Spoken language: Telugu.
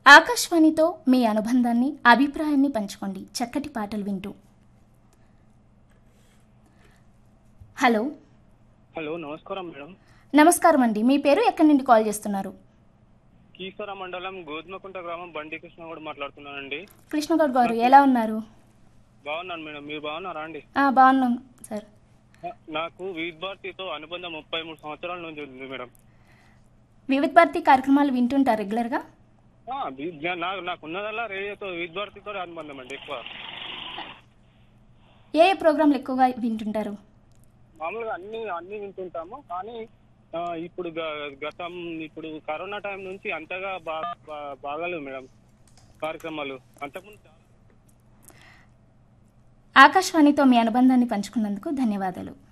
ఆకాశవాణితో మీ అనుబంధాన్ని అభిప్రాయాన్ని పంచుకోండి చక్కటి పాటలు వింటూ హలో హలో నమస్కారం మేడం నమస్కారం అండి మీ పేరు ఎక్కడి నుండి కాల్ చేస్తున్నారు కీసర మండలం గోధుమకుంట గ్రామం బండి కృష్ణ కూడా మాట్లాడుతున్నానండి కృష్ణగౌడ్ గారు ఎలా ఉన్నారు బాగున్నాను మేడం మీరు బాగున్నారా అండి ఆ, బాగున్నాం సార్ నా- నాకు వీధ్ భారతితో అనుబంధం ముప్పై మూడు సంవత్సరాల నుంచి ఉంది మేడం వివిధ భారతి కార్యక్రమాలు వింటుంటారు రెగ్యులర్గా ఆ, వీ- నా- నాకు నాకు ఉన్నదల్లా రేడియోతో వీధ్ భారతితో అనుబంధం అండి ఎక్కువ ఏ ఏ ప్రోగ్రాంలు ఎక్కువగా వింటుంటారు మామూలుగా అన్ని అన్ని వింటుంటాము కానీ ఆ, ఇప్పుడు గ- గతం ఇప్పుడు కరోనా టైం నుంచి అంతగా బా బా- బాగాలేదు మేడం కార్యక్రమాలు అంతకుముందు చాలా ఆకాశవాణితో మీ అనుబంధాన్ని పంచుకున్నందుకు ధన్యవాదాలు